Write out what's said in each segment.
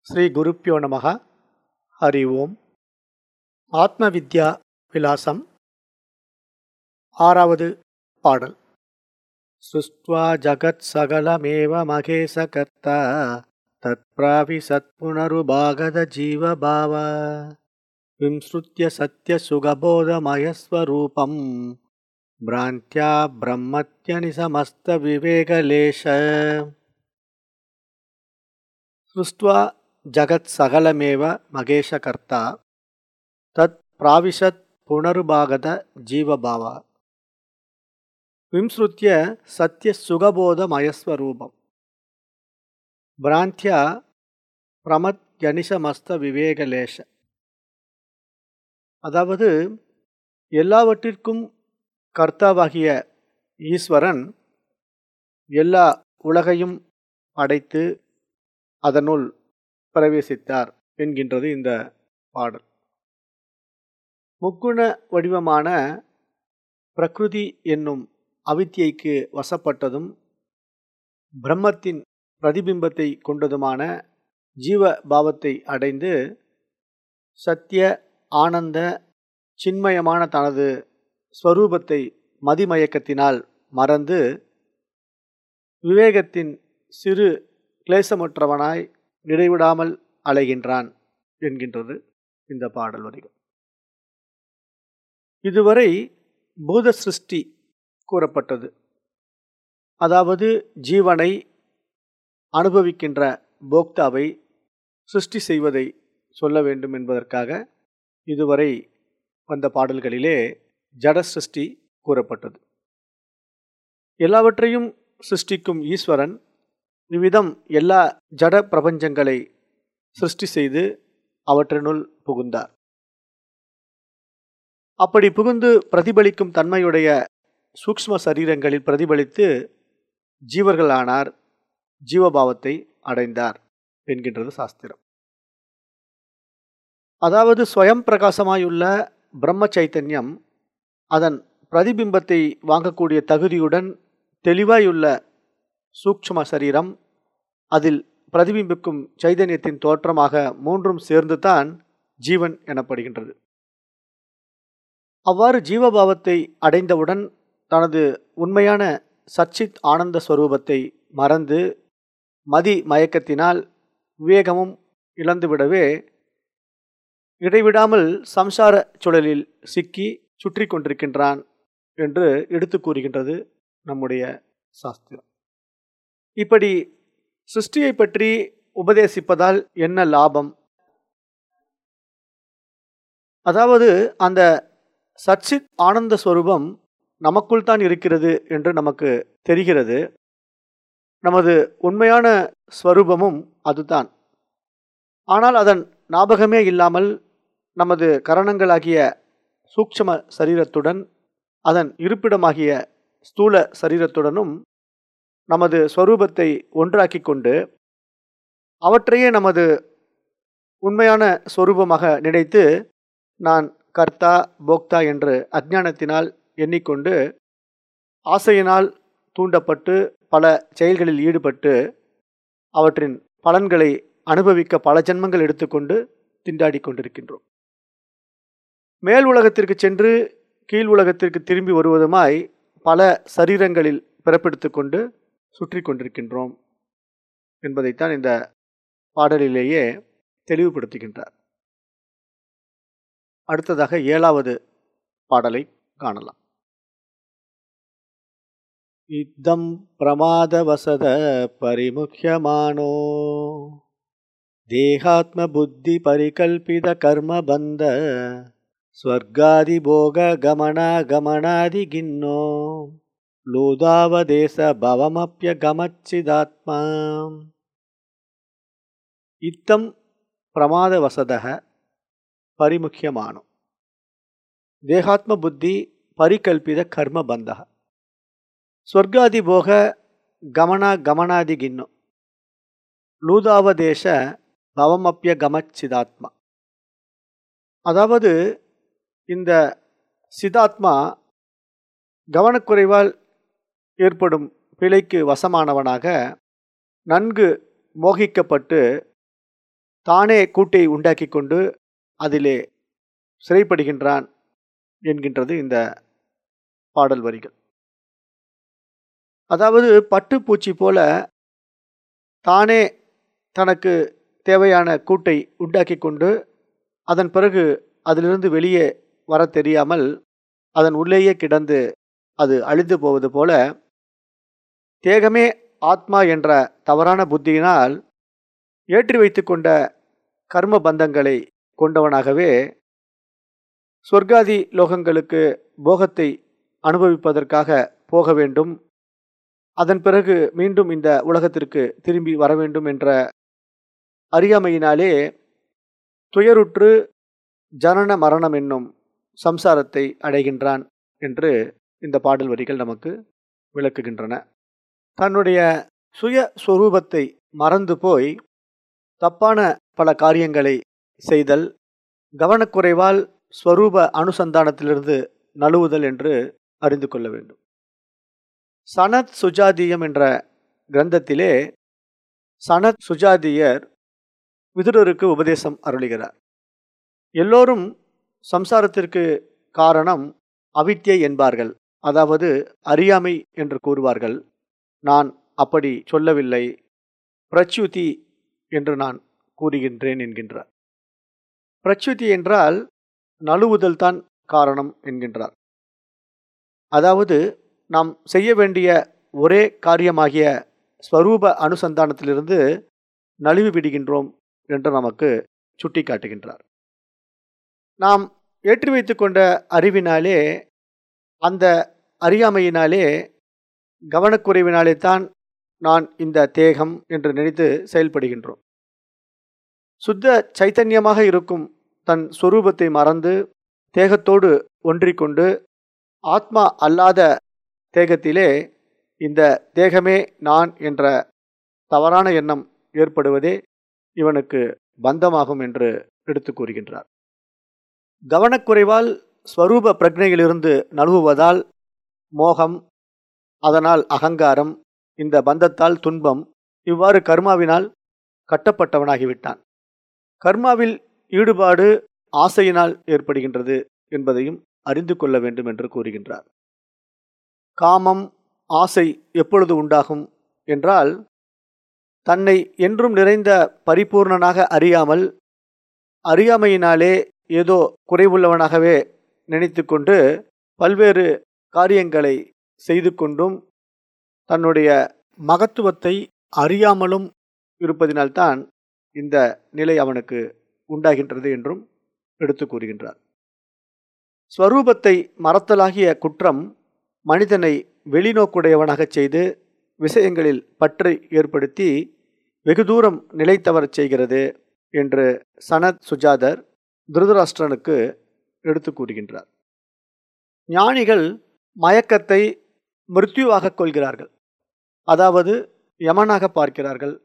ஸ்ரீ குருப்பியோ நமக ஹரி ஓம் ஆத்மவித்யா விலாசம் ஆறாவது பாடல் சுஷ்ட்வா ஜகத் சகலமேவ மகேசகர்த்தா தத்பிராவி சத்புனருபாகத ஜீவபாவ விம்ஸ்ருத்ய சத்ய சுகபோதமயஸ்வரூபம் பிராந்தியா பிரம்மத்யனிசமஸ்த விவேகலேஷ सृष्ट्वा जगत् सकलमेव महेशकर्ता तत् प्राविशत् पुनरुभागत जीवभाव विंसृत्य सत्यसुगबोधमयस्वरूपं भ्रान्त्या பிரமத்யனிசமஸ்த விவேகலேஷ அதாவது எல்லாவற்றிற்கும் கர்த்தாவாகிய ஈஸ்வரன் எல்லா உலகையும் படைத்து அதனுள் பிரவேசித்தார் என்கின்றது இந்த பாடல் முக்குண வடிவமான பிரகிருதி என்னும் அவித்தியைக்கு வசப்பட்டதும் பிரம்மத்தின் பிரதிபிம்பத்தை கொண்டதுமான ஜீவ பாவத்தை அடைந்து சத்திய ஆனந்த சின்மயமான தனது ஸ்வரூபத்தை மதிமயக்கத்தினால் மறந்து விவேகத்தின் சிறு கிளேசமற்றவனாய் நிறைவிடாமல் அலைகின்றான் என்கின்றது இந்த பாடல் வரிகள் இதுவரை பூத சிருஷ்டி கூறப்பட்டது அதாவது ஜீவனை அனுபவிக்கின்ற போக்தாவை சிருஷ்டி செய்வதை சொல்ல வேண்டும் என்பதற்காக இதுவரை வந்த பாடல்களிலே ஜட சிருஷ்டி கூறப்பட்டது எல்லாவற்றையும் சிருஷ்டிக்கும் ஈஸ்வரன் இவ்விதம் எல்லா ஜட பிரபஞ்சங்களை சிருஷ்டி செய்து அவற்றினுள் புகுந்தார் அப்படி புகுந்து பிரதிபலிக்கும் தன்மையுடைய சூக்ம சரீரங்களில் பிரதிபலித்து ஜீவர்களானார் ஜீவபாவத்தை அடைந்தார் என்கின்றது சாஸ்திரம் அதாவது ஸ்வயம் பிரகாசமாயுள்ள பிரம்ம சைத்தன்யம் அதன் பிரதிபிம்பத்தை வாங்கக்கூடிய தகுதியுடன் தெளிவாயுள்ள சூக்ஷ்ம சரீரம் அதில் பிரதிபிம்பிக்கும் சைதன்யத்தின் தோற்றமாக மூன்றும் சேர்ந்து தான் ஜீவன் எனப்படுகின்றது அவ்வாறு ஜீவபாவத்தை அடைந்தவுடன் தனது உண்மையான சச்சித் ஆனந்த ஸ்வரூபத்தை மறந்து மதி மயக்கத்தினால் விவேகமும் இழந்துவிடவே இடைவிடாமல் சம்சார சுழலில் சிக்கி சுற்றி கொண்டிருக்கின்றான் என்று எடுத்து கூறுகின்றது நம்முடைய சாஸ்திரம் இப்படி சிருஷ்டியை பற்றி உபதேசிப்பதால் என்ன லாபம் அதாவது அந்த சச்சித் ஆனந்த ஸ்வரூபம் நமக்குள் தான் இருக்கிறது என்று நமக்கு தெரிகிறது நமது உண்மையான ஸ்வரூபமும் அதுதான் ஆனால் அதன் ஞாபகமே இல்லாமல் நமது கரணங்களாகிய சூக்ஷம சரீரத்துடன் அதன் இருப்பிடமாகிய ஸ்தூல சரீரத்துடனும் நமது ஸ்வரூபத்தை ஒன்றாக்கி கொண்டு அவற்றையே நமது உண்மையான ஸ்வரூபமாக நினைத்து நான் கர்த்தா போக்தா என்று அஜ்ஞானத்தினால் எண்ணிக்கொண்டு ஆசையினால் தூண்டப்பட்டு பல செயல்களில் ஈடுபட்டு அவற்றின் பலன்களை அனுபவிக்க பல ஜென்மங்கள் எடுத்துக்கொண்டு திண்டாடி கொண்டிருக்கின்றோம் மேல் உலகத்திற்கு சென்று கீழ் உலகத்திற்கு திரும்பி வருவதுமாய் பல சரீரங்களில் பிறப்பெடுத்து கொண்டு சுற்றி கொண்டிருக்கின்றோம் என்பதைத்தான் இந்த பாடலிலேயே தெளிவுபடுத்துகின்றார் அடுத்ததாக ஏழாவது பாடலை காணலாம் இத்தம் பிரமாதவசத பரிமுக்கியமானோ தேகாத்ம புத்தி பரிகல்பித கர்மபந்த ஸ்வர்காதிபோக கமனாகமனாதிகின்னோ லோதாவதேச பவமப்பியகமச்சிதாத்மா இத்தம் பிரமாதவசதக பரிமுக்கியமானோ தேகாத்ம புத்தி பரிகல்பித கர்மபந்தக ஸ்வர்காதிபோக கமனா கமனாதிகின்னோ லூதாவதேச பவமப்பிய கமச்சிதாத்மா அதாவது இந்த சிதாத்மா கவனக்குறைவால் ஏற்படும் பிழைக்கு வசமானவனாக நன்கு மோகிக்கப்பட்டு தானே கூட்டை உண்டாக்கி கொண்டு அதிலே சிறைப்படுகின்றான் என்கின்றது இந்த பாடல் வரிகள் அதாவது பட்டுப்பூச்சி போல தானே தனக்கு தேவையான கூட்டை உண்டாக்கி கொண்டு அதன் பிறகு அதிலிருந்து வெளியே வர தெரியாமல் அதன் உள்ளேயே கிடந்து அது அழிந்து போவது போல தேகமே ஆத்மா என்ற தவறான புத்தியினால் ஏற்றி வைத்து கொண்ட கர்ம பந்தங்களை கொண்டவனாகவே சொர்க்காதி லோகங்களுக்கு போகத்தை அனுபவிப்பதற்காக போக வேண்டும் அதன் பிறகு மீண்டும் இந்த உலகத்திற்கு திரும்பி வர வேண்டும் என்ற அறியாமையினாலே துயருற்று ஜனன மரணம் என்னும் சம்சாரத்தை அடைகின்றான் என்று இந்த பாடல் வரிகள் நமக்கு விளக்குகின்றன தன்னுடைய சுய சொரூபத்தை மறந்து போய் தப்பான பல காரியங்களை செய்தல் கவனக்குறைவால் ஸ்வரூப அனுசந்தானத்திலிருந்து நழுவுதல் என்று அறிந்து கொள்ள வேண்டும் சனத் சுஜாதியம் என்ற கிரந்தத்திலே சனத் சுஜாதியர் விதுரருக்கு உபதேசம் அருளுகிறார் எல்லோரும் சம்சாரத்திற்கு காரணம் அவித்யை என்பார்கள் அதாவது அறியாமை என்று கூறுவார்கள் நான் அப்படி சொல்லவில்லை பிரச்சுதி என்று நான் கூறுகின்றேன் என்கின்றார் பிரச்சுதி என்றால் நழுவுதல் தான் காரணம் என்கின்றார் அதாவது நாம் செய்ய வேண்டிய ஒரே காரியமாகிய ஸ்வரூப அனுசந்தானத்திலிருந்து நழுவி விடுகின்றோம் என்று நமக்கு சுட்டி காட்டுகின்றார் நாம் ஏற்றி வைத்து கொண்ட அறிவினாலே அந்த அறியாமையினாலே கவனக்குறைவினாலே தான் நான் இந்த தேகம் என்று நினைத்து செயல்படுகின்றோம் சுத்த சைத்தன்யமாக இருக்கும் தன் சொரூபத்தை மறந்து தேகத்தோடு ஒன்றிக்கொண்டு ஆத்மா அல்லாத தேகத்திலே இந்த தேகமே நான் என்ற தவறான எண்ணம் ஏற்படுவதே இவனுக்கு பந்தமாகும் என்று எடுத்து கூறுகின்றார் கவனக்குறைவால் ஸ்வரூப பிரக்னையிலிருந்து நழுவுவதால் மோகம் அதனால் அகங்காரம் இந்த பந்தத்தால் துன்பம் இவ்வாறு கர்மாவினால் கட்டப்பட்டவனாகிவிட்டான் கர்மாவில் ஈடுபாடு ஆசையினால் ஏற்படுகின்றது என்பதையும் அறிந்து கொள்ள வேண்டும் என்று கூறுகின்றார் காமம் ஆசை எப்பொழுது உண்டாகும் என்றால் தன்னை என்றும் நிறைந்த பரிபூர்ணனாக அறியாமல் அறியாமையினாலே ஏதோ குறைவுள்ளவனாகவே நினைத்து கொண்டு பல்வேறு காரியங்களை செய்து கொண்டும் தன்னுடைய மகத்துவத்தை அறியாமலும் இருப்பதினால்தான் இந்த நிலை அவனுக்கு உண்டாகின்றது என்றும் எடுத்து கூறுகின்றார் ஸ்வரூபத்தை மறத்தலாகிய குற்றம் மனிதனை வெளிநோக்குடையவனாகச் செய்து விஷயங்களில் பற்றை ஏற்படுத்தி வெகு தூரம் நிலைத்தவரச் செய்கிறது என்று சனத் சுஜாதர் திருதராஷ்டிரனுக்கு எடுத்து கூறுகின்றார் ஞானிகள் மயக்கத்தை மிருத்யுவாக கொள்கிறார்கள் அதாவது யமனாக பார்க்கிறார்கள்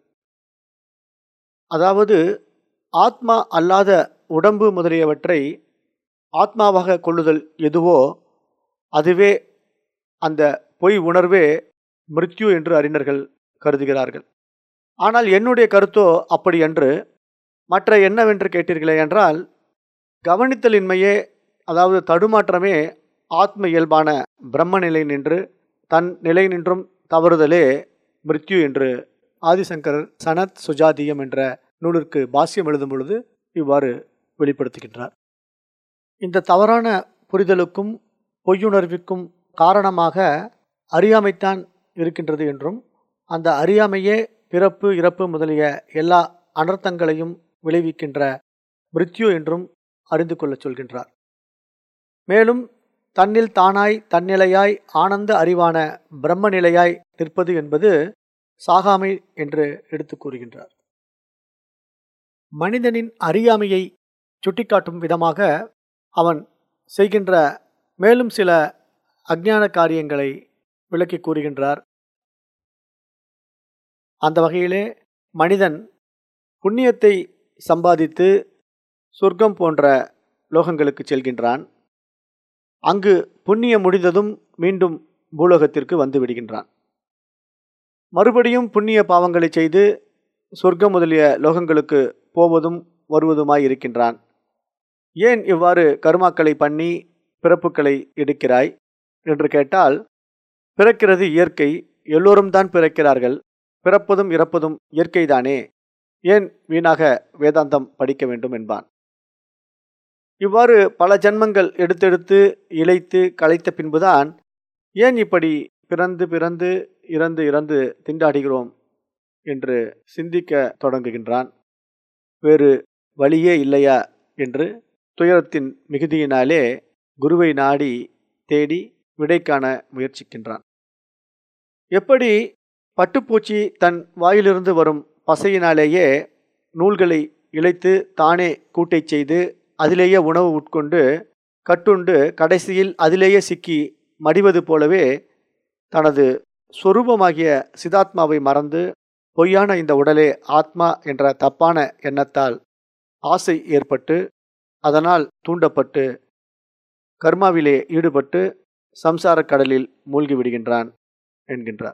அதாவது ஆத்மா அல்லாத உடம்பு முதலியவற்றை ஆத்மாவாக கொள்ளுதல் எதுவோ அதுவே அந்த பொய் உணர்வே மிருத்யு என்று அறிஞர்கள் கருதுகிறார்கள் ஆனால் என்னுடைய கருத்தோ அப்படி என்று மற்ற என்னவென்று கேட்டீர்களே என்றால் கவனித்தலின்மையே அதாவது தடுமாற்றமே ஆத்ம இயல்பான பிரம்ம நிலை நின்று தன் நிலை நின்றும் தவறுதலே மிருத்யு என்று ஆதிசங்கரர் சனத் சுஜாதியம் என்ற நூலிற்கு பாஷ்யம் எழுதும் பொழுது இவ்வாறு வெளிப்படுத்துகின்றார் இந்த தவறான புரிதலுக்கும் பொய்யுணர்விற்கும் காரணமாக அறியாமைத்தான் இருக்கின்றது என்றும் அந்த அறியாமையே பிறப்பு இறப்பு முதலிய எல்லா அனர்த்தங்களையும் விளைவிக்கின்ற மிருத்யு என்றும் அறிந்து கொள்ளச் சொல்கின்றார் மேலும் தன்னில் தானாய் தன்னிலையாய் ஆனந்த அறிவான பிரம்ம நிலையாய் நிற்பது என்பது சாகாமை என்று எடுத்து கூறுகின்றார் மனிதனின் அறியாமையை சுட்டிக்காட்டும் விதமாக அவன் செய்கின்ற மேலும் சில அஜ்ஞான காரியங்களை விளக்கி கூறுகின்றார் அந்த வகையிலே மனிதன் புண்ணியத்தை சம்பாதித்து சொர்க்கம் போன்ற லோகங்களுக்கு செல்கின்றான் அங்கு புண்ணியம் முடிந்ததும் மீண்டும் பூலோகத்திற்கு வந்து விடுகின்றான் மறுபடியும் புண்ணிய பாவங்களை செய்து சொர்க்கம் முதலிய லோகங்களுக்கு போவதும் வருவதுமாய் இருக்கின்றான் ஏன் இவ்வாறு கருமாக்களை பண்ணி பிறப்புகளை எடுக்கிறாய் என்று கேட்டால் பிறக்கிறது இயற்கை எல்லோரும் தான் பிறக்கிறார்கள் பிறப்பதும் இறப்பதும் இயற்கைதானே ஏன் வீணாக வேதாந்தம் படிக்க வேண்டும் என்பான் இவ்வாறு பல ஜன்மங்கள் எடுத்தெடுத்து இழைத்து களைத்த பின்புதான் ஏன் இப்படி பிறந்து பிறந்து இறந்து இறந்து திண்டாடுகிறோம் என்று சிந்திக்க தொடங்குகின்றான் வேறு வழியே இல்லையா என்று துயரத்தின் மிகுதியினாலே குருவை நாடி தேடி விடை காண முயற்சிக்கின்றான் எப்படி பட்டுப்பூச்சி தன் வாயிலிருந்து வரும் பசையினாலேயே நூல்களை இழைத்து தானே கூட்டை செய்து அதிலேயே உணவு உட்கொண்டு கட்டுண்டு கடைசியில் அதிலேயே சிக்கி மடிவது போலவே தனது சொரூபமாகிய சிதாத்மாவை மறந்து பொய்யான இந்த உடலே ஆத்மா என்ற தப்பான எண்ணத்தால் ஆசை ஏற்பட்டு அதனால் தூண்டப்பட்டு கர்மாவிலே ஈடுபட்டு சம்சார கடலில் மூழ்கி விடுகின்றான் என்கின்றார்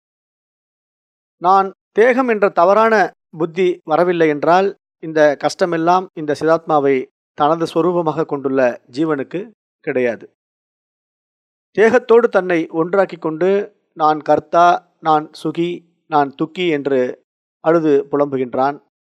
நான் தேகம் என்ற தவறான புத்தி வரவில்லை என்றால் இந்த கஷ்டமெல்லாம் இந்த சிதாத்மாவை தனது சொரூபமாக கொண்டுள்ள ஜீவனுக்கு கிடையாது தேகத்தோடு தன்னை ஒன்றாக்கி கொண்டு நான் கர்த்தா நான் சுகி நான் துக்கி என்று அழுது புலம்புகின்றான்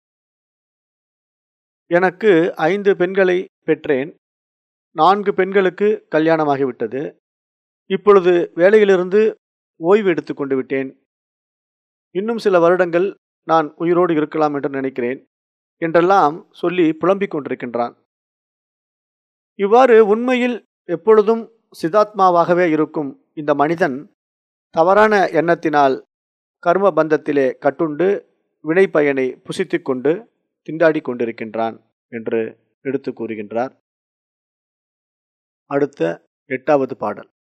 எனக்கு ஐந்து பெண்களை பெற்றேன் நான்கு பெண்களுக்கு கல்யாணமாகிவிட்டது இப்பொழுது வேலையிலிருந்து ஓய்வு எடுத்து கொண்டு விட்டேன் இன்னும் சில வருடங்கள் நான் உயிரோடு இருக்கலாம் என்று நினைக்கிறேன் என்றெல்லாம் சொல்லி புலம்பிக் கொண்டிருக்கின்றான் இவ்வாறு உண்மையில் எப்பொழுதும் சிதாத்மாவாகவே இருக்கும் இந்த மனிதன் தவறான எண்ணத்தினால் கர்ம பந்தத்திலே கட்டுண்டு வினை பயனை புசித்து கொண்டு திண்டாடி கொண்டிருக்கின்றான் என்று எடுத்து கூறுகின்றார் அடுத்த எட்டாவது பாடல்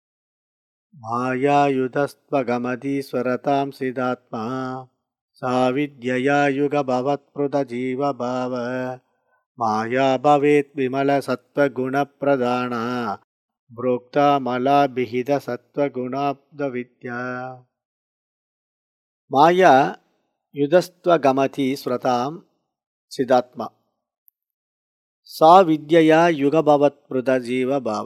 மாயாயுதஸ்வகமதீஸ்வரதாம் சிதாத்மா சாவித்யயா யுகபவத்பிருத ஜீவபாவ மாயா பவேத் விமல சத்வகுணப்பிரதானா புரோக்தா மலாபிஹித சத்வகுணாப்த வித்யா மாயா யுதஸ்வகமதி ஸ்வரதாம் சிதாத்மா சா வித்யா யுகபவத்பிருத ஜீவபாவ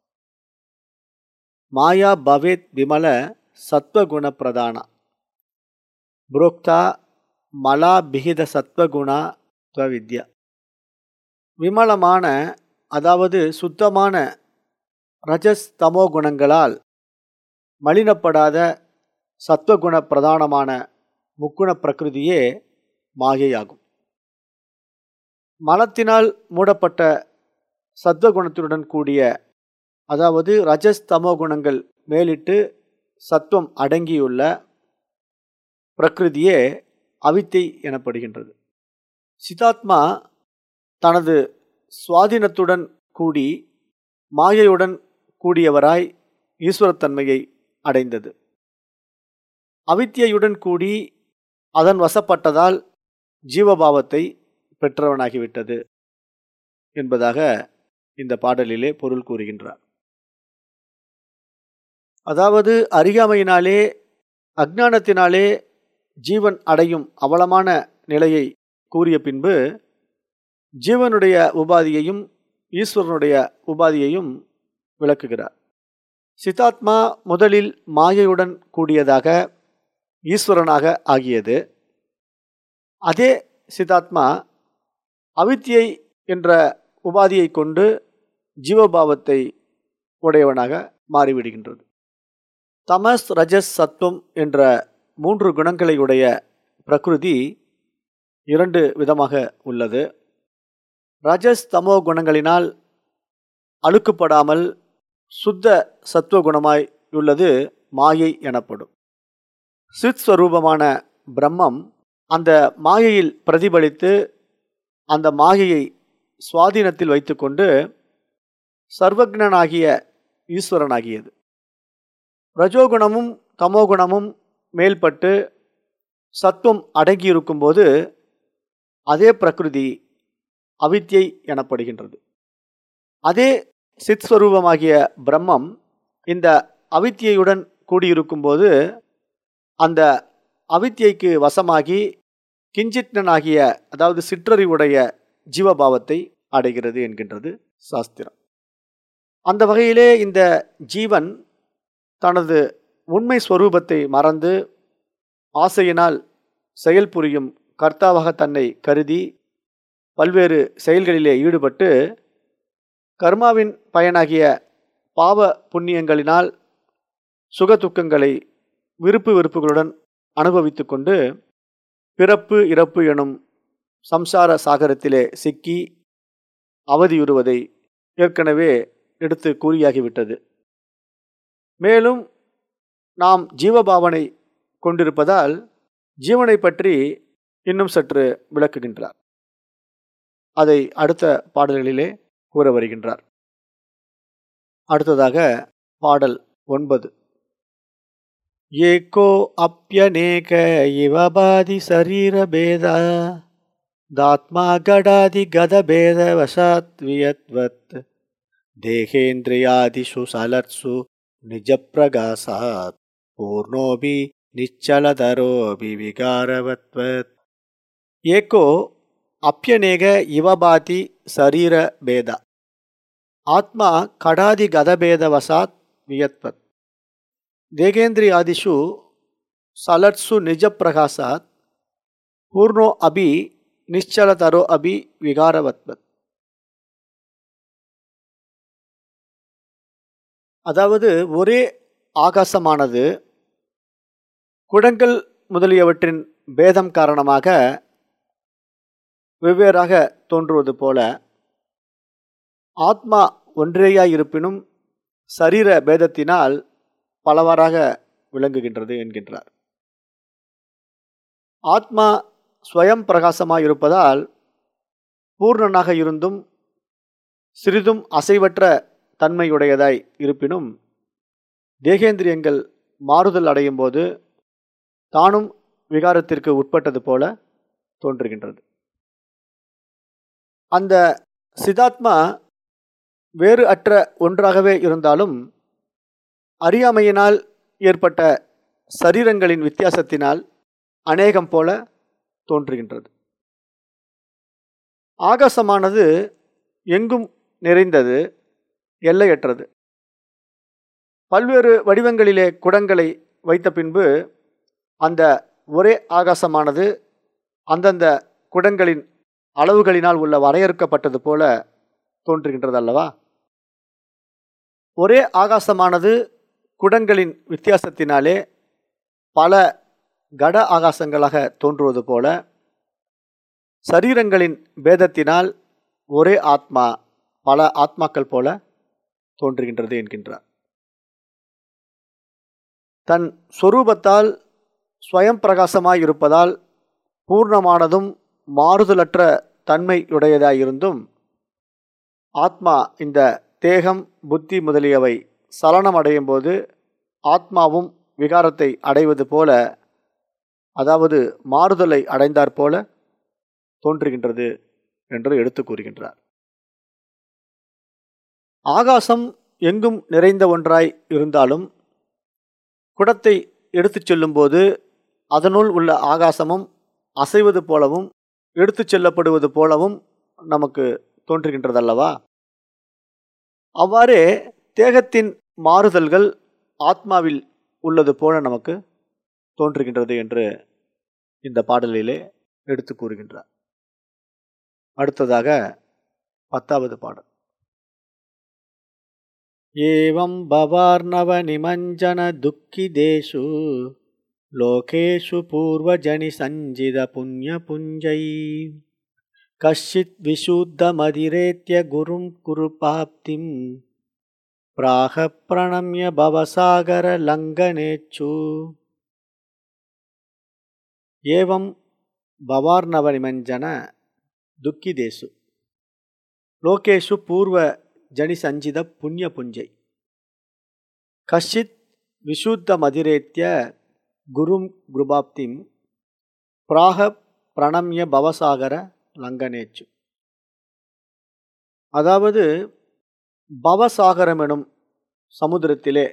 மாயா பவேத் விமல சத்வகுண பிரதான புரோக்தா மலா பிகித சத்வகுணா வித்யா விமலமான அதாவது சுத்தமான ரஜஸ் தமோ குணங்களால் மலினப்படாத சத்வகுண பிரதானமான முக்குண பிரகிருதியே மாயையாகும் மலத்தினால் மூடப்பட்ட சத்வகுணத்துடன் கூடிய அதாவது ரஜஸ் தமோ குணங்கள் மேலிட்டு சத்துவம் அடங்கியுள்ள பிரகிருதியே அவித்தை எனப்படுகின்றது சிதாத்மா தனது சுவாதீனத்துடன் கூடி மாயையுடன் கூடியவராய் ஈஸ்வரத்தன்மையை அடைந்தது அவித்தியையுடன் கூடி அதன் வசப்பட்டதால் ஜீவபாவத்தை பெற்றவனாகிவிட்டது என்பதாக இந்த பாடலிலே பொருள் கூறுகின்றார் அதாவது அறியாமையினாலே அஜ்ஞானத்தினாலே ஜீவன் அடையும் அவலமான நிலையை கூறிய பின்பு ஜீவனுடைய உபாதியையும் ஈஸ்வரனுடைய உபாதியையும் விளக்குகிறார் சித்தாத்மா முதலில் மாயையுடன் கூடியதாக ஈஸ்வரனாக ஆகியது அதே சித்தாத்மா அவித்தியை என்ற உபாதியை கொண்டு ஜீவபாவத்தை உடையவனாக மாறிவிடுகின்றது தமஸ் ரஜஸ் சத்துவம் என்ற மூன்று குணங்களை உடைய பிரகிருதி இரண்டு விதமாக உள்ளது ரஜஸ் தமோ குணங்களினால் அழுக்குப்படாமல் சுத்த சத்துவகுணமாய் உள்ளது மாயை எனப்படும் சித் ஸ்வரூபமான பிரம்மம் அந்த மாயையில் பிரதிபலித்து அந்த மாயையை சுவாதீனத்தில் வைத்துக்கொண்டு சர்வக்னனாகிய ஈஸ்வரனாகியது ரஜோகுணமும் தமோகுணமும் மேல்பட்டு சத்துவம் அடங்கியிருக்கும்போது அதே பிரகிருதி அவித்யை எனப்படுகின்றது அதே சித் ஸ்வரூபமாகிய பிரம்மம் இந்த அவித்தியையுடன் கூடியிருக்கும்போது அந்த அவித்தியைக்கு வசமாகி கிஞ்சிட்னனாகிய அதாவது சிற்றறிவுடைய ஜீவபாவத்தை அடைகிறது என்கின்றது சாஸ்திரம் அந்த வகையிலே இந்த ஜீவன் தனது உண்மை ஸ்வரூபத்தை மறந்து ஆசையினால் செயல் புரியும் கர்த்தாவாக தன்னை கருதி பல்வேறு செயல்களிலே ஈடுபட்டு கர்மாவின் பயனாகிய பாவ புண்ணியங்களினால் சுக துக்கங்களை விருப்பு வெறுப்புகளுடன் அனுபவித்து கொண்டு பிறப்பு இறப்பு எனும் சம்சார சாகரத்திலே சிக்கி அவதியுறுவதை ஏற்கனவே எடுத்து கூறியாகிவிட்டது மேலும் நாம் ஜீவபாவனை கொண்டிருப்பதால் ஜீவனை பற்றி இன்னும் சற்று விளக்குகின்றார் அதை அடுத்த பாடல்களிலே கூற வருகின்றார் அடுத்ததாக பாடல் ஒன்பது ஏகோ அப்பியநேக இவபாதி சரீரபேத தாத்மா கடாதி கதபேத வசாத் வியத்வத் தேகேந்திரியாதிஷு சலர்சு நிஜப்பிரகாசாத் பூர்ணோபி நிச்சலதரோபி விகாரவத்வத் ஏகோ அப்பியநேக இவபாதி சரீர பேத ஆத்மா கடாதி கதபேதவசாத் வியத்வத் தேகேந்திரியாதிஷு சலட்சு நிஜப்பிரகாசாத் பூர்ணோ அபி நிச்சலதரோ அபி விகாரவத்வத் அதாவது ஒரே ஆகாசமானது குடங்கள் முதலியவற்றின் பேதம் காரணமாக வெவ்வேறாக தோன்றுவது போல ஆத்மா ஒன்றேயாய் இருப்பினும் சரீர பேதத்தினால் பலவாறாக விளங்குகின்றது என்கின்றார் ஆத்மா ஸ்வயம் பிரகாசமாய் இருப்பதால் பூர்ணனாக இருந்தும் சிறிதும் அசைவற்ற தன்மையுடையதாய் இருப்பினும் தேகேந்திரியங்கள் மாறுதல் அடையும் போது தானும் விகாரத்திற்கு உட்பட்டது போல தோன்றுகின்றது அந்த சிதாத்மா வேறு அற்ற ஒன்றாகவே இருந்தாலும் அறியாமையினால் ஏற்பட்ட சரீரங்களின் வித்தியாசத்தினால் அநேகம் போல தோன்றுகின்றது ஆகாசமானது எங்கும் நிறைந்தது எல்லையற்றது பல்வேறு வடிவங்களிலே குடங்களை வைத்த பின்பு அந்த ஒரே ஆகாசமானது அந்தந்த குடங்களின் அளவுகளினால் உள்ள வரையறுக்கப்பட்டது போல தோன்றுகின்றது அல்லவா ஒரே ஆகாசமானது குடங்களின் வித்தியாசத்தினாலே பல கட ஆகாசங்களாக தோன்றுவது போல சரீரங்களின் பேதத்தினால் ஒரே ஆத்மா பல ஆத்மாக்கள் போல தோன்றுகின்றது என்கின்றார் தன் சொரூபத்தால் ஸ்வயம் பிரகாசமாய் இருப்பதால் பூர்ணமானதும் மாறுதலற்ற தன்மையுடையதாயிருந்தும் ஆத்மா இந்த தேகம் புத்தி முதலியவை சலனம் அடையும் போது ஆத்மாவும் விகாரத்தை அடைவது போல அதாவது மாறுதலை அடைந்தாற் போல தோன்றுகின்றது என்று எடுத்து கூறுகின்றார் ஆகாசம் எங்கும் நிறைந்த ஒன்றாய் இருந்தாலும் குடத்தை எடுத்துச் செல்லும்போது அதனுள் உள்ள ஆகாசமும் அசைவது போலவும் எடுத்துச் செல்லப்படுவது போலவும் நமக்கு தோன்றுகின்றதல்லவா அவ்வாறே தேகத்தின் மாறுதல்கள் ஆத்மாவில் உள்ளது போல நமக்கு தோன்றுகின்றது என்று இந்த பாடலிலே எடுத்து கூறுகின்றார் அடுத்ததாக பத்தாவது பாடல் ஏவம் பவார்ணவ நிமஞ்சன துக்கிதேஷு லோகேஷு பூர்வஜனி சஞ்சித புண்ணிய புஞ்சை கஷ்டித் விசூத்தமதிரேத்ய குரும் குருபாப்திம் பிராக பிரணம்ய பவசாகர லங்கனேச்சு ஏவம் பவார்ணவ நிமஞ்சன துக்கிதேசு லோகேஷு பூர்வ ஜனி சஞ்சித புண்ணிய புஞ்சை கஷ்டித் விசூத்த மதிரேத்திய குரும் குருபாப்திம் பிராக பிரணம்ய பவசாகர லங்கனேச்சு அதாவது பவசாகரம் எனும் சமுத்திரத்திலே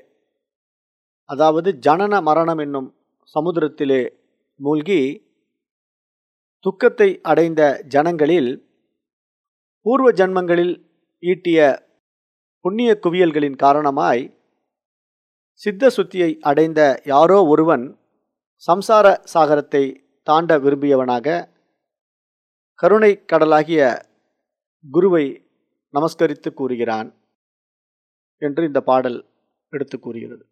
அதாவது ஜனன மரணம் என்னும் சமுத்திரத்திலே மூழ்கி துக்கத்தை அடைந்த ஜனங்களில் பூர்வ ஜன்மங்களில் ஈட்டிய புண்ணிய குவியல்களின் காரணமாய் சித்த சுத்தியை அடைந்த யாரோ ஒருவன் சம்சார சாகரத்தை தாண்ட விரும்பியவனாக கருணை கடலாகிய குருவை நமஸ்கரித்து கூறுகிறான் என்று இந்த பாடல் எடுத்து கூறுகிறது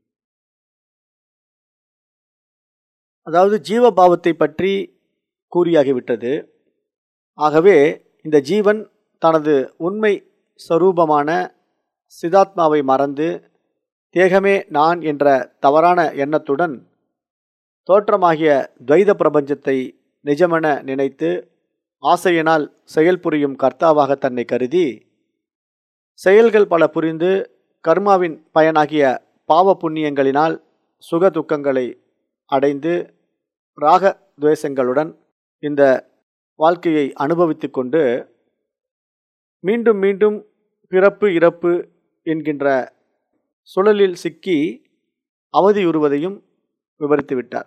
அதாவது ஜீவபாவத்தை பற்றி கூறியாகிவிட்டது ஆகவே இந்த ஜீவன் தனது உண்மை ஸ்வரூபமான சிதாத்மாவை மறந்து தேகமே நான் என்ற தவறான எண்ணத்துடன் தோற்றமாகிய துவைத பிரபஞ்சத்தை நிஜமென நினைத்து ஆசையினால் செயல் புரியும் கர்த்தாவாக தன்னை கருதி செயல்கள் பல புரிந்து கர்மாவின் பயனாகிய பாவ புண்ணியங்களினால் சுக துக்கங்களை அடைந்து ராக துவேஷங்களுடன் இந்த வாழ்க்கையை அனுபவித்து கொண்டு மீண்டும் மீண்டும் பிறப்பு இறப்பு என்கின்ற சுழலில் சிக்கி அவதியுறுவதையும் விவரித்து விட்டார்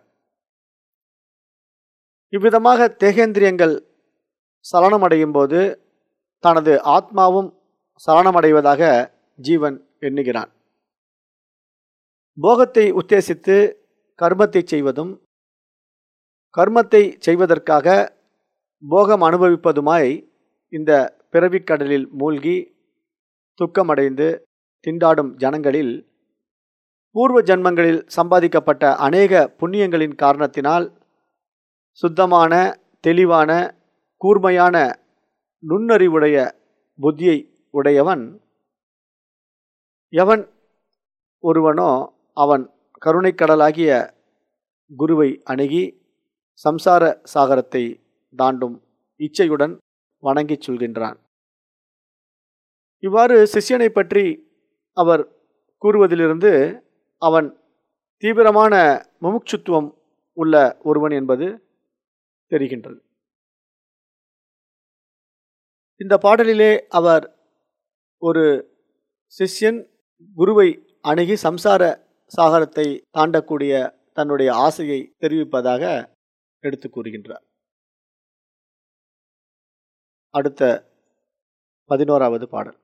இவ்விதமாக தேகேந்திரியங்கள் சலனமடையும் போது தனது ஆத்மாவும் சலனமடைவதாக ஜீவன் எண்ணுகிறான் போகத்தை உத்தேசித்து கர்மத்தை செய்வதும் கர்மத்தை செய்வதற்காக போகம் அனுபவிப்பதுமாய் இந்த பிறவிக்கடலில் மூழ்கி துக்கமடைந்து திண்டாடும் ஜனங்களில் பூர்வ ஜன்மங்களில் சம்பாதிக்கப்பட்ட அநேக புண்ணியங்களின் காரணத்தினால் சுத்தமான தெளிவான கூர்மையான நுண்ணறிவுடைய புத்தியை உடையவன் எவன் ஒருவனோ அவன் கருணைக்கடலாகிய குருவை அணுகி சம்சார சாகரத்தை தாண்டும் இச்சையுடன் வணங்கிச் சொல்கின்றான் இவ்வாறு சிஷ்யனை பற்றி அவர் கூறுவதிலிருந்து அவன் தீவிரமான முமுட்சுத்துவம் உள்ள ஒருவன் என்பது தெரிகின்றது இந்த பாடலிலே அவர் ஒரு சிஷ்யன் குருவை அணுகி சம்சார சாகரத்தை தாண்டக்கூடிய தன்னுடைய ஆசையை தெரிவிப்பதாக எடுத்து கூறுகின்றார் அடுத்த பதினோராவது பாடல்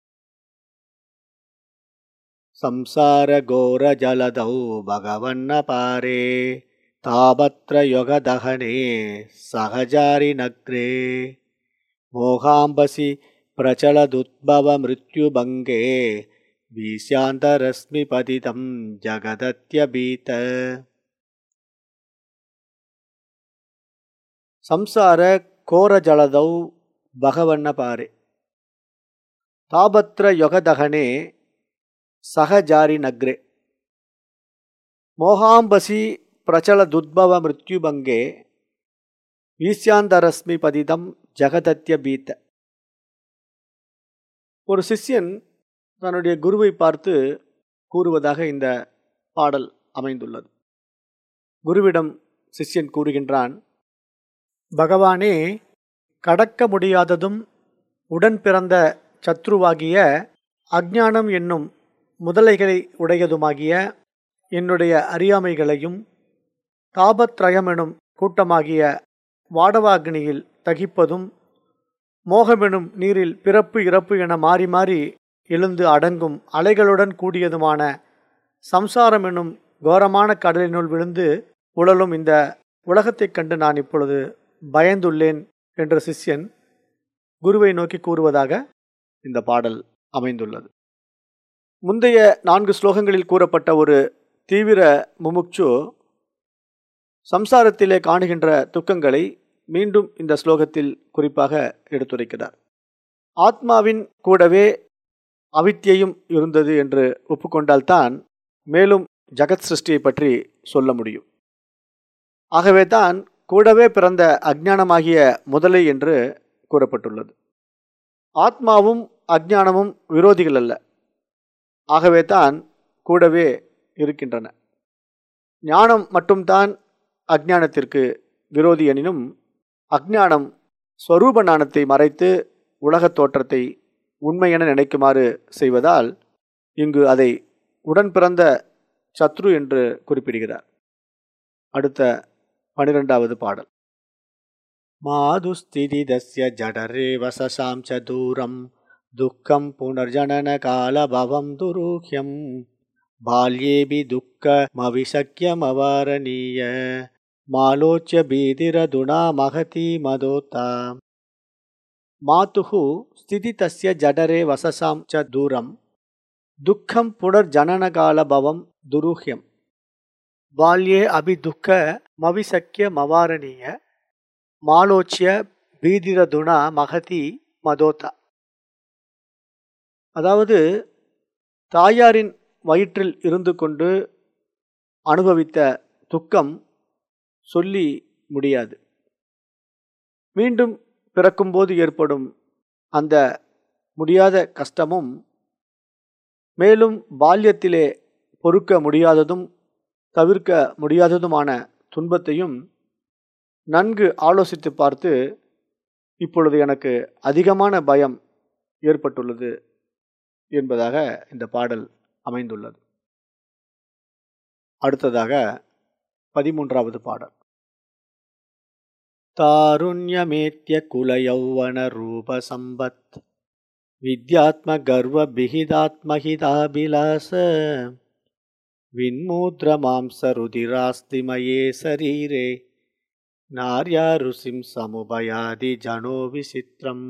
ಸಂಸಾರ ಘೋರ ಜಲದೌ ಭಗವನ್ನ ಪಾರೆ ತಾಪತ್ರ ಯೊಗ ದಹನೆ ಸಹಜಾರಿ ನಗ್ರೆ ಮೋಹಾಂಬಸಿ ಪ್ರಚಲದುದ್ಭವ ಮೃತ್ಯುಭಂಗೆ வீசியாந்தரஸ்மி பதிதம் ஜகதத்யபீத ಸಂಸಾರ ಕೋರ ಜಲದೌ ಭಗವನ್ನ ಪಾರೆ ತಾಪತ್ರ ಯೊಗದಹನೆ ಸಹಜಾರಿ ನಗ್ರೆ ಮೋಹಾಂಬಸಿ ಪ್ರಚಲ ದುದ್ಭವ ಮೃತ್ಯುಭಂಗೆ வீசியாந்தரஸ்மி பதிதம் ஜெகதத்ய பீத்த ஒரு சிஷ்யன் தன்னுடைய குருவை பார்த்து கூறுவதாக இந்த பாடல் அமைந்துள்ளது குருவிடம் சிஷ்யன் கூறுகின்றான் பகவானே கடக்க முடியாததும் உடன் பிறந்த சத்ருவாகிய அஜ்ஞானம் என்னும் முதலைகளை உடையதுமாகிய என்னுடைய அறியாமைகளையும் தாபத்ரயமெனும் கூட்டமாகிய வாடவாக்னியில் தகிப்பதும் மோகமெனும் நீரில் பிறப்பு இறப்பு என மாறி மாறி எழுந்து அடங்கும் அலைகளுடன் கூடியதுமான சம்சாரம் என்னும் கோரமான கடலினுள் விழுந்து உழலும் இந்த உலகத்தைக் கண்டு நான் இப்பொழுது பயந்துள்ளேன் என்ற சிஷ்யன் குருவை நோக்கி கூறுவதாக இந்த பாடல் அமைந்துள்ளது முந்தைய நான்கு ஸ்லோகங்களில் கூறப்பட்ட ஒரு தீவிர முமுட்சு சம்சாரத்திலே காணுகின்ற துக்கங்களை மீண்டும் இந்த ஸ்லோகத்தில் குறிப்பாக எடுத்துரைக்கிறார் ஆத்மாவின் கூடவே அவித்தியையும் இருந்தது என்று ஒப்புக்கொண்டால்தான் மேலும் ஜகத் சிருஷ்டியை பற்றி சொல்ல முடியும் ஆகவே தான் கூடவே பிறந்த அஜ்ஞானமாகிய முதலை என்று கூறப்பட்டுள்ளது ஆத்மாவும் அஜ்ஞானமும் விரோதிகள் அல்ல ஆகவே தான் கூடவே இருக்கின்றன ஞானம் மட்டும்தான் அஜ்ஞானத்திற்கு விரோதி எனினும் அஜ்ஞானம் ஸ்வரூப ஞானத்தை மறைத்து உலகத் தோற்றத்தை உண்மையென நினைக்குமாறு செய்வதால் இங்கு அதை உடன் பிறந்த சத்ரு என்று குறிப்பிடுகிறார் அடுத்த பனிரெண்டாவது பாடல் माधुस्थितिदस्य जठरेव सशां च दूरं दुःखं पुनर्जननकालभवं दुरूह्यं बाल्येऽपि दुःखमविशक्यमवारणीय मालोच्य भीतिरधुना महती मदोता मातुः स्थितितस्य जठरे वससां च दूरं दुःखं पुनर्जननकालभवं दुरूह्यं बाल्ये अपि दुःखमविशक्यमवारणीय மாலோச்சிய பீதிரதுணா மகதி மதோதா அதாவது தாயாரின் வயிற்றில் இருந்து கொண்டு அனுபவித்த துக்கம் சொல்லி முடியாது மீண்டும் பிறக்கும்போது ஏற்படும் அந்த முடியாத கஷ்டமும் மேலும் பால்யத்திலே பொறுக்க முடியாததும் தவிர்க்க முடியாததுமான துன்பத்தையும் நன்கு ஆலோசித்து பார்த்து இப்பொழுது எனக்கு அதிகமான பயம் ஏற்பட்டுள்ளது என்பதாக இந்த பாடல் அமைந்துள்ளது அடுத்ததாக பதிமூன்றாவது பாடல் தாருண்யமேத்திய குலயௌவன ரூப சம்பத் வித்யாத்ம கர்வ பிகிதாத்மஹிதாபிலாச வின்மூத்ர மாம்ச ருதிராஸ்திமயே சரீரே நார்யா ருசிம் சமுபயாதி ஜனோ விசித்திரம்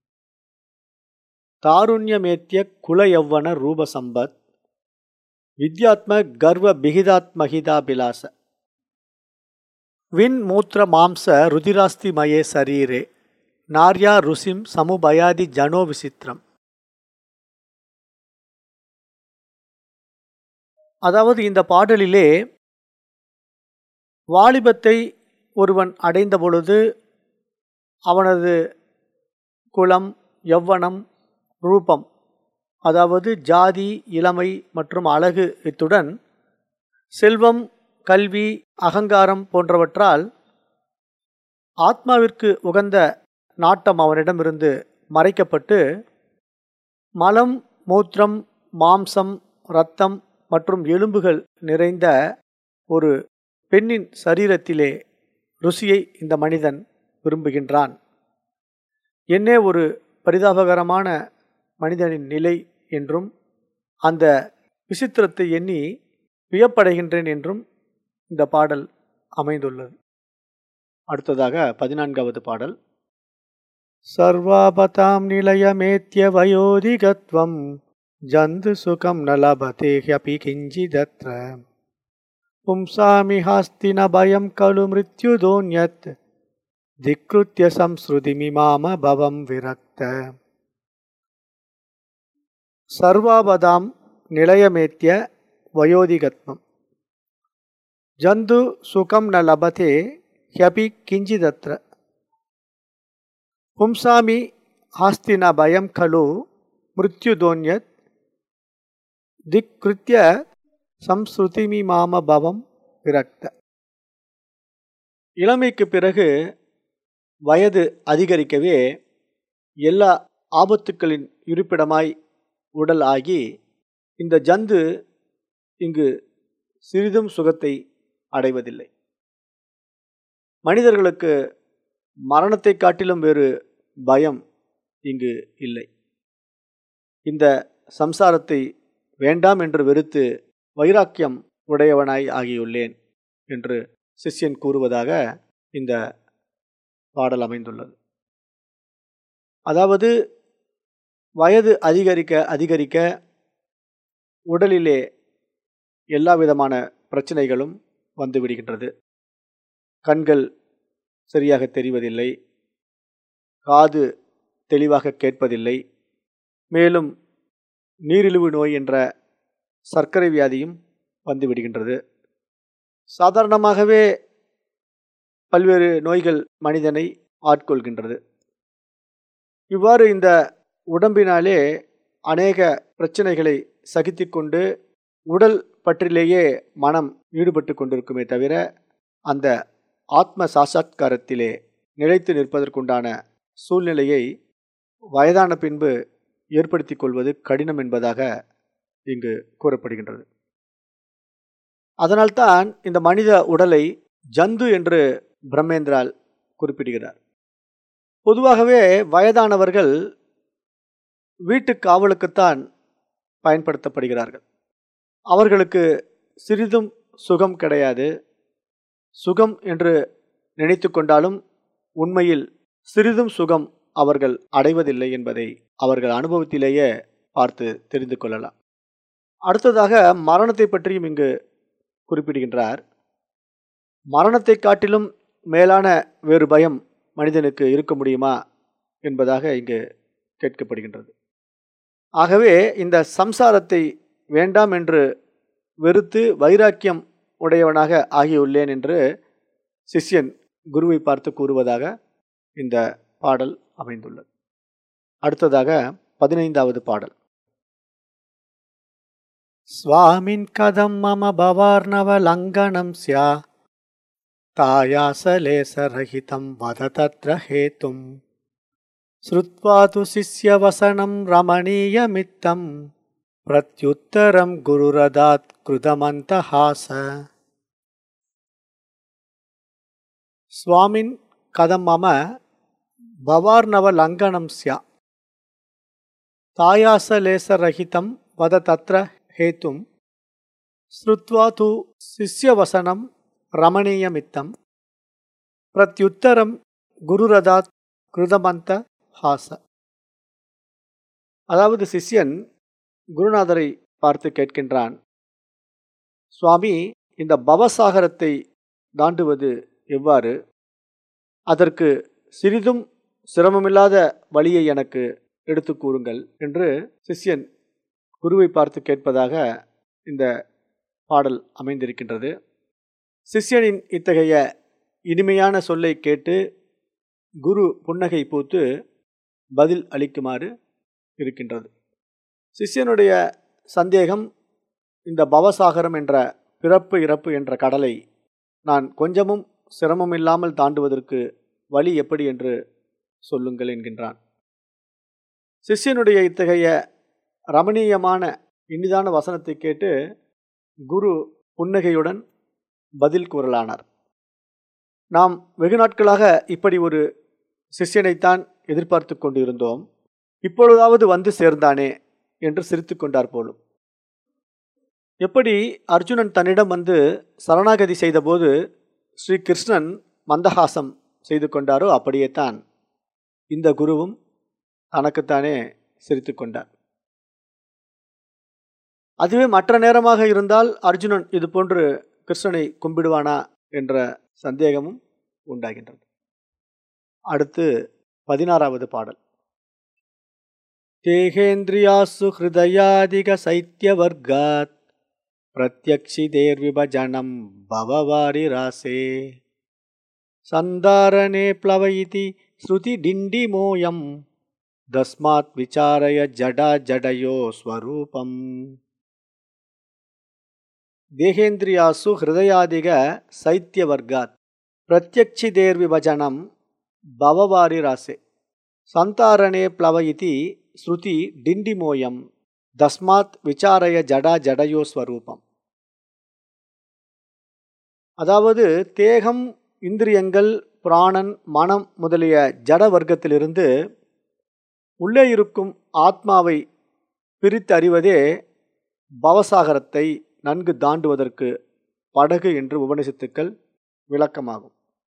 தாருண்யமேத்திய குலயௌவன ரூபசம்பத் வித்யாத்ம கர்வ பிகிதாத்மஹிதாபிலாச வின் மூத்திர மாம்ச ருதிராஸ்தி மயே சரீரே நார்யா ருசிம் சமுபயாதி ஜனோ விசித்திரம் அதாவது இந்த பாடலிலே வாலிபத்தை ஒருவன் அடைந்த பொழுது அவனது குலம் யவ்வனம் ரூபம் அதாவது ஜாதி இளமை மற்றும் அழகு இத்துடன் செல்வம் கல்வி அகங்காரம் போன்றவற்றால் ஆத்மாவிற்கு உகந்த நாட்டம் அவனிடமிருந்து மறைக்கப்பட்டு மலம் மூத்திரம் மாம்சம் இரத்தம் மற்றும் எலும்புகள் நிறைந்த ஒரு பெண்ணின் சரீரத்திலே ருசியை இந்த மனிதன் விரும்புகின்றான் என்னே ஒரு பரிதாபகரமான மனிதனின் நிலை என்றும் அந்த விசித்திரத்தை எண்ணி வியப்படைகின்றேன் என்றும் இந்த பாடல் அமைந்துள்ளது அடுத்ததாக பதினான்காவது பாடல் சர்வாபதாம் நிலையமேத்திய வயோதிகத்வம் ஜந்து சுகம் ந லபதே ஹ்யபி கிஞ்சிதத்ர பும்சாமி ஹாஸ்தி ந பயம் கலு மிருத்யுதோன்யத் திக்ருத்திய சம்ஸ்ருதிமிமாம பவம் விரக்த சர்வாபதாம் நிலையமேத்திய வயோதிகத்வம் ஜந்து சுகம் ந லபதே ஹ்யபி கிஞ்சிதத்ர பும்சாமி ஹாஸ்தி ந பயம் கலு மிருத்யுதோன்யத் திக்ருத்திய சம்ஸ்ருதிமிமாம பவம் விரக்த இளமைக்கு பிறகு வயது அதிகரிக்கவே எல்லா ஆபத்துக்களின் இருப்பிடமாய் உடல் ஆகி இந்த ஜந்து இங்கு சிறிதும் சுகத்தை அடைவதில்லை மனிதர்களுக்கு மரணத்தை காட்டிலும் வேறு பயம் இங்கு இல்லை இந்த சம்சாரத்தை வேண்டாம் என்று வெறுத்து வைராக்கியம் உடையவனாய் ஆகியுள்ளேன் என்று சிஷ்யன் கூறுவதாக இந்த பாடல் அமைந்துள்ளது அதாவது வயது அதிகரிக்க அதிகரிக்க உடலிலே எல்லா விதமான பிரச்சனைகளும் வந்து விடுகின்றது கண்கள் சரியாக தெரிவதில்லை காது தெளிவாக கேட்பதில்லை மேலும் நீரிழிவு நோய் என்ற சர்க்கரை வியாதியும் வந்து விடுகின்றது சாதாரணமாகவே பல்வேறு நோய்கள் மனிதனை ஆட்கொள்கின்றது இவ்வாறு இந்த உடம்பினாலே அநேக பிரச்சனைகளை சகித்து கொண்டு உடல் பற்றிலேயே மனம் ஈடுபட்டு கொண்டிருக்குமே தவிர அந்த ஆத்ம சாசாத்காரத்திலே நிலைத்து நிற்பதற்குண்டான சூழ்நிலையை வயதான பின்பு ஏற்படுத்தி கொள்வது கடினம் என்பதாக இங்கு கூறப்படுகின்றது அதனால்தான் இந்த மனித உடலை ஜந்து என்று பிரம்மேந்திரால் குறிப்பிடுகிறார் பொதுவாகவே வயதானவர்கள் வீட்டு காவலுக்குத்தான் பயன்படுத்தப்படுகிறார்கள் அவர்களுக்கு சிறிதும் சுகம் கிடையாது சுகம் என்று நினைத்து கொண்டாலும் உண்மையில் சிறிதும் சுகம் அவர்கள் அடைவதில்லை என்பதை அவர்கள் அனுபவத்திலேயே பார்த்து தெரிந்து கொள்ளலாம் அடுத்ததாக மரணத்தை பற்றியும் இங்கு குறிப்பிடுகின்றார் மரணத்தை காட்டிலும் மேலான வேறு பயம் மனிதனுக்கு இருக்க முடியுமா என்பதாக இங்கு கேட்கப்படுகின்றது ஆகவே இந்த சம்சாரத்தை வேண்டாம் என்று வெறுத்து வைராக்கியம் உடையவனாக ஆகியுள்ளேன் என்று சிஷ்யன் குருவை பார்த்து கூறுவதாக இந்த பாடல் அமைந்துள்ளது அடுத்ததாக பதினைந்தாவது பாடல் ஸ்வாமின் கதம் மம பவார்ணவ லங்கனம் ஸ்யா தாயாசலேசரஹிதம் வத தத்ர ஹேத்தும் ஸ்ருத்வா து சிஷ்யவசனம் ரமணீயமித்தம் பிரத்யுத்தரம் குருரதாத் கிருதமந்தஹாச ஸ்வாமின் கதம் மம பவார்ணவ லங்கனம் ஸ்யா தாயாசலேசரஹிதம் வத தத்ர ஹேத்தும் ஸ்ருத்வா து சிஷ்யவசனம் ரமணீயமித்தம் பிரத்யுத்தரம் குருரதாத் கிருதமந்த ஹாச அதாவது சிஷ்யன் குருநாதரை பார்த்து கேட்கின்றான் சுவாமி இந்த பவசாகரத்தை தாண்டுவது எவ்வாறு அதற்கு சிறிதும் சிரமமில்லாத வழியை எனக்கு எடுத்து கூறுங்கள் என்று சிஷ்யன் குருவை பார்த்து கேட்பதாக இந்த பாடல் அமைந்திருக்கின்றது சிஷ்யனின் இத்தகைய இனிமையான சொல்லை கேட்டு குரு புன்னகை பூத்து பதில் அளிக்குமாறு இருக்கின்றது சிஷ்யனுடைய சந்தேகம் இந்த பவசாகரம் என்ற பிறப்பு இறப்பு என்ற கடலை நான் கொஞ்சமும் சிரமம் இல்லாமல் தாண்டுவதற்கு வழி எப்படி என்று சொல்லுங்கள் என்கின்றான் சிஷ்யனுடைய இத்தகைய ரமணீயமான இனிதான வசனத்தை கேட்டு குரு புன்னகையுடன் பதில் கூறலானார் நாம் வெகு நாட்களாக இப்படி ஒரு சிஷ்யனைத்தான் எதிர்பார்த்து கொண்டிருந்தோம் இப்பொழுதாவது வந்து சேர்ந்தானே என்று சிரித்து கொண்டார் போலும் எப்படி அர்ஜுனன் தன்னிடம் வந்து சரணாகதி செய்தபோது ஸ்ரீ கிருஷ்ணன் மந்தஹாசம் செய்து கொண்டாரோ அப்படியே தான் இந்த குருவும் தனக்குத்தானே சிரித்து கொண்டார் அதுவே மற்ற நேரமாக இருந்தால் அர்ஜுனன் இது போன்று கிருஷ்ணனை கும்பிடுவானா என்ற சந்தேகமும் உண்டாகின்றது அடுத்து பதினாறாவது பாடல் தேகேந்திரியாசு ஹிருதயாதிக சைத்தியவர்காத் பிரத்யக்ஷிதேர்விபஜனம் பவவாரி ராசே சந்தாரணே प्लवयति श्रुतिडिण्डिमोऽयं தஸ்மாத் விசாரய ஜடா ஜடயோ ஸ்வரூபம் தேகேந்திரியாசு ஹிருதயாதிக சைத்தியவர்காத் பிரத்யக்ஷிதேர்விபஜனம் பவவாரி ராசே சந்தாரணே प्लवयति ஸ்ருதி டிண்டிமோயம் தஸ்மாத் விசாரய ஜடா ஜடயோ ஸ்வரூபம் அதாவது தேகம் இந்திரியங்கள் பிராணன் மனம் முதலிய ஜட வர்க்கத்திலிருந்து உள்ளே இருக்கும் ஆத்மாவை பிரித்து அறிவதே பவசாகரத்தை நன்கு தாண்டுவதற்கு படகு என்று உபனிஷத்துக்கள் விளக்கமாகும்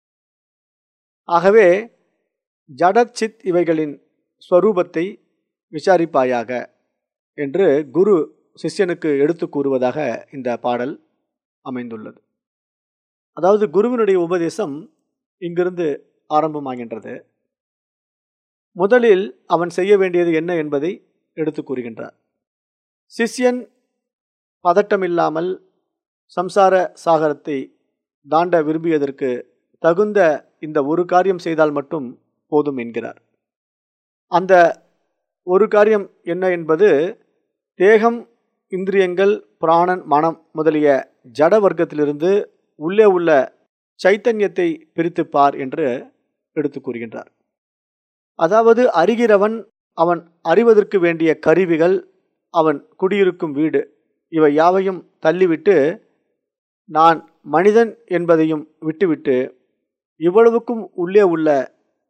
ஆகவே ஜடச்சித் இவைகளின் ஸ்வரூபத்தை விசாரிப்பாயாக என்று குரு சிஷ்யனுக்கு எடுத்து கூறுவதாக இந்த பாடல் அமைந்துள்ளது அதாவது குருவினுடைய உபதேசம் இங்கிருந்து ஆரம்பமாகின்றது முதலில் அவன் செய்ய வேண்டியது என்ன என்பதை எடுத்து கூறுகின்றார் சிஷ்யன் பதட்டமில்லாமல் சம்சார சாகரத்தை தாண்ட விரும்பியதற்கு தகுந்த இந்த ஒரு காரியம் செய்தால் மட்டும் போதும் என்கிறார் அந்த ஒரு காரியம் என்ன என்பது தேகம் இந்திரியங்கள் பிராணன் மனம் முதலிய ஜட வர்க்கத்திலிருந்து உள்ளே உள்ள சைத்தன்யத்தை பிரித்து பார் என்று எடுத்து கூறுகின்றார் அதாவது அறிகிறவன் அவன் அறிவதற்கு வேண்டிய கருவிகள் அவன் குடியிருக்கும் வீடு இவை யாவையும் தள்ளிவிட்டு நான் மனிதன் என்பதையும் விட்டுவிட்டு இவ்வளவுக்கும் உள்ளே உள்ள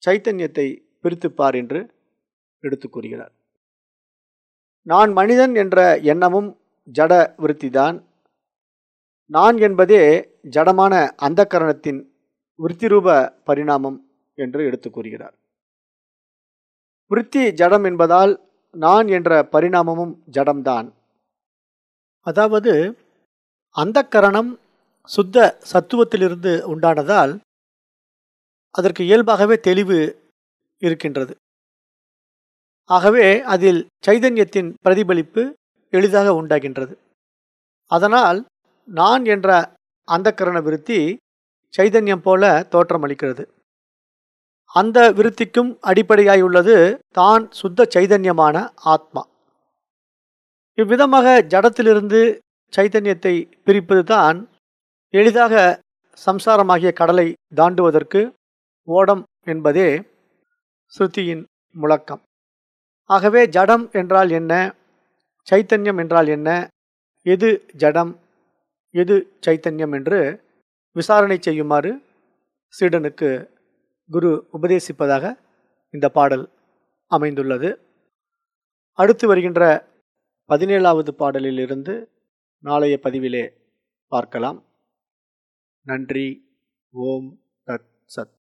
சைத்தன்யத்தை பிரித்துப்பார் என்று எடுத்து கூறுகிறார் நான் மனிதன் என்ற எண்ணமும் ஜட விருத்திதான் நான் என்பதே ஜடமான அந்த கரணத்தின் விருத்திரூப பரிணாமம் என்று எடுத்து கூறுகிறார் விருத்தி ஜடம் என்பதால் நான் என்ற பரிணாமமும் ஜடம்தான் அதாவது அந்த கரணம் சுத்த சத்துவத்திலிருந்து உண்டானதால் அதற்கு இயல்பாகவே தெளிவு இருக்கின்றது ஆகவே அதில் சைதன்யத்தின் பிரதிபலிப்பு எளிதாக உண்டாகின்றது அதனால் நான் என்ற அந்த கரண விருத்தி சைதன்யம் போல தோற்றமளிக்கிறது அந்த விருத்திக்கும் அடிப்படையாய் உள்ளது தான் சுத்த சைதன்யமான ஆத்மா இவ்விதமாக ஜடத்திலிருந்து சைத்தன்யத்தை பிரிப்பது தான் எளிதாக சம்சாரமாகிய கடலை தாண்டுவதற்கு ஓடம் என்பதே ஸ்ருதியின் முழக்கம் ஆகவே ஜடம் என்றால் என்ன சைத்தன்யம் என்றால் என்ன எது ஜடம் எது சைத்தன்யம் என்று விசாரணை செய்யுமாறு சீடனுக்கு குரு உபதேசிப்பதாக இந்த பாடல் அமைந்துள்ளது அடுத்து வருகின்ற பதினேழாவது பாடலிலிருந்து நாளைய பதிவிலே பார்க்கலாம் நன்றி ஓம் தத் சத்